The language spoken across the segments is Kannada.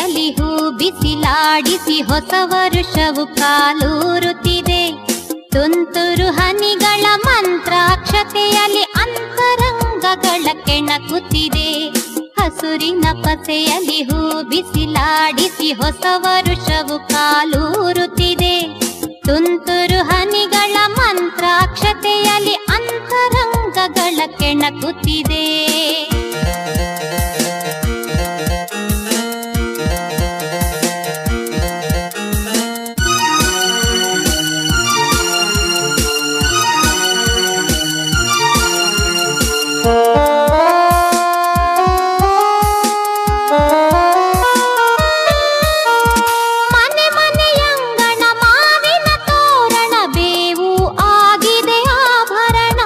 ಪಸೆಯಲ್ಲಿ ಹೂ ಬಿಸಿಲಾಡಿಸಿ ಹೊಸ ವರುಷವು ಕಾಲೂರುತ್ತಿದೆ ತುಂತುರು ಹನಿಗಳ ಮಂತ್ರಾಕ್ಷತೆಯಲ್ಲಿ ಅಂತರಂಗಗಳ ಕೆಣಕುತ್ತಿದೆ ಹಸುರಿನ ಪಸೆಯಲ್ಲಿ ಹೂ ಬಿಸಿಲಾಡಿಸಿ ಹೊಸ ವರುಷವು ಕಾಲೂರುತ್ತಿದೆ ತುಂತುರು ಹನಿಗಳ ಮಂತ್ರಾಕ್ಷತೆಯಲ್ಲಿ ಅಂತರಂಗಗಳ ಕೆಣಕುತ್ತಿದೆ ಮನೆ ಮನೆಯಂಗಣ ಮಾವಿನ ತೋರಣ ಬೇವು ಆಗಿದೆ ಆಭರಣ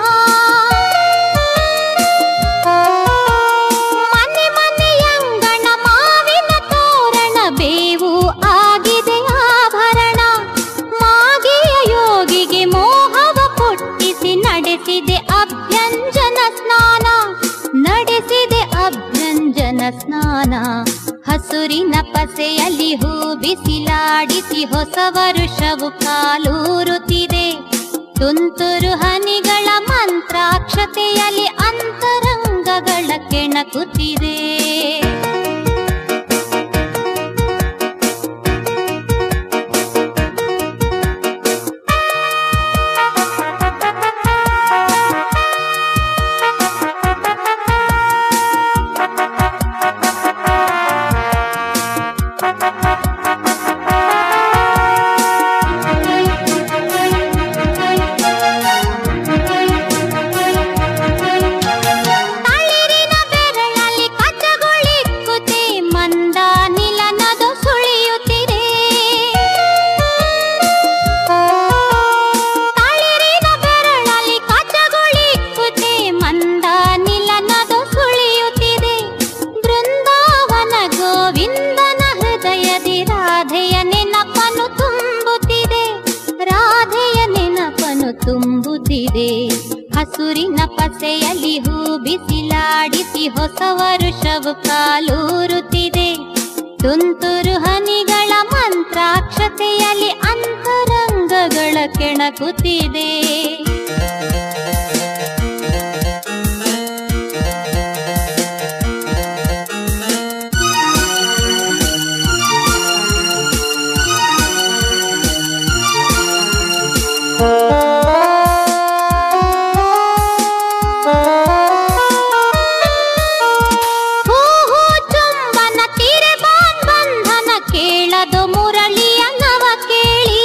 ಮನೆ ಮನೆಯಂಗಣ ಮಾವಿನ ತೋರಣ ಬೇವು ಆಗಿದೆ ಆಭರಣ ಮಾಗಿಯ ಯೋಗಿಗೆ ಮೋಹವ ಪುಟ್ಟಿಸಿ ನಡೆಸಿದೆ ಅಭ್ಯಂಜನ ಸ್ನಾನ ನಡೆಸಿದೆ ಅಭ್ಯಂಜನ ಸ್ನಾನ ಹಸುರಿನ ಪಸೆಯಲ್ಲಿ ಹೂ ಬಿಸಿಲಾಡಿಸಿ ಹೊಸ ವರುಷವು ಕಾಲೂರುತ್ತಿದೆ ತುಂತುರು ಹನಿಗಳ ಮಂತ್ರಾಕ್ಷತೆಯಲ್ಲಿ ಅಂತರಂಗಗಳ ಕೆಣಕುತ್ತಿದೆ ತಳಿರಿನ ಬೆರಳಲ್ಲಿ ಕಚ್ಚಗುಳಿಕ್ಕುತ್ತೆ ಮಂದ ನಿಲನದು ಸುಳಿಯುತ್ತಿದೆ ತಳಿರಿನ ಬೆರಳಲ್ಲಿ ಕಚ್ಚಗುಳಿಕ್ಕುತ್ತೆ ಮಂದ ನಿಲನದು ಸುಳಿಯುತ್ತಿದೆ ಬೃಂದಾವನ ಗೋವಿಂದನ ಹೃದಯದಿ ರಾಧೆಯ ನೆನಪನು ತುಂಬುತ್ತಿದೆ ರಾಧೆಯ ನೆನಪನು ತುಂಬುತ್ತಿದೆ ಹಸುರಿನ ಪಸೆಯಲ್ಲಿ ಹೂ ಬಿಸಿಲಾಡಿಸಿ ಹೊಸ ವರುಷವು ಕಾಲೂರುತ್ತಿದೆ ತುಂತುರು ಹನಿಗಳ ಮಂತ್ರಾಕ್ಷತೆಯಲ್ಲಿ ಅಂತರಂಗಗಳ ಕೆಣಕುತ್ತಿದೆ ಹೂ ಹೂ ಚುಂಬನ ತೀರೆ ಬಾನ್ ಬಂಧನ ಕೇಳದು ಮುರಳಿಯ ನವ ಕೇಳಿ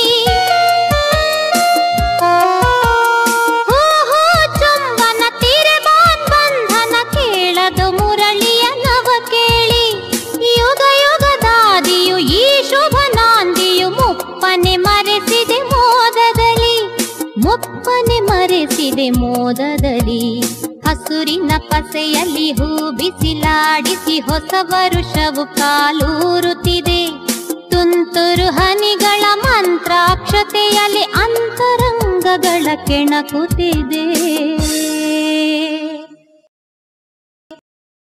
ಹೂ ಹೂ ಚುಂಬನ ತೀರೆ ಬಾನ್ ಬಂಧನ ಕೇಳದು ಮುರಳಿಯ ನವ ಕೇಳಿ ಯುಗ ಯುಗದಾದಿಯು ಈ ಶುಭ ನಾಂದಿಯು ಮುಪ್ಪನೆ ಮರೆಸಿದೆ ಮೋದದಲ್ಲಿ ಮುಪ್ಪನೆ ಮರೆಸಿದೆ ಮೋದದಲ್ಲಿ ಹಸುರಿನ ಪಸೆಯಲ್ಲಿ ಹೂ ಬಿಸಿಲಾಡಿಸಿ ಹೊಸ ವರುಷವು ಕಾಲೂರುತ್ತಿದೆ ತುಂತುರು ಹನಿಗಳ ಮಂತ್ರಾಕ್ಷತೆಯಲ್ಲಿ ಅಂತರಂಗಗಳ ಕೆಣಕುತ್ತಿದೆ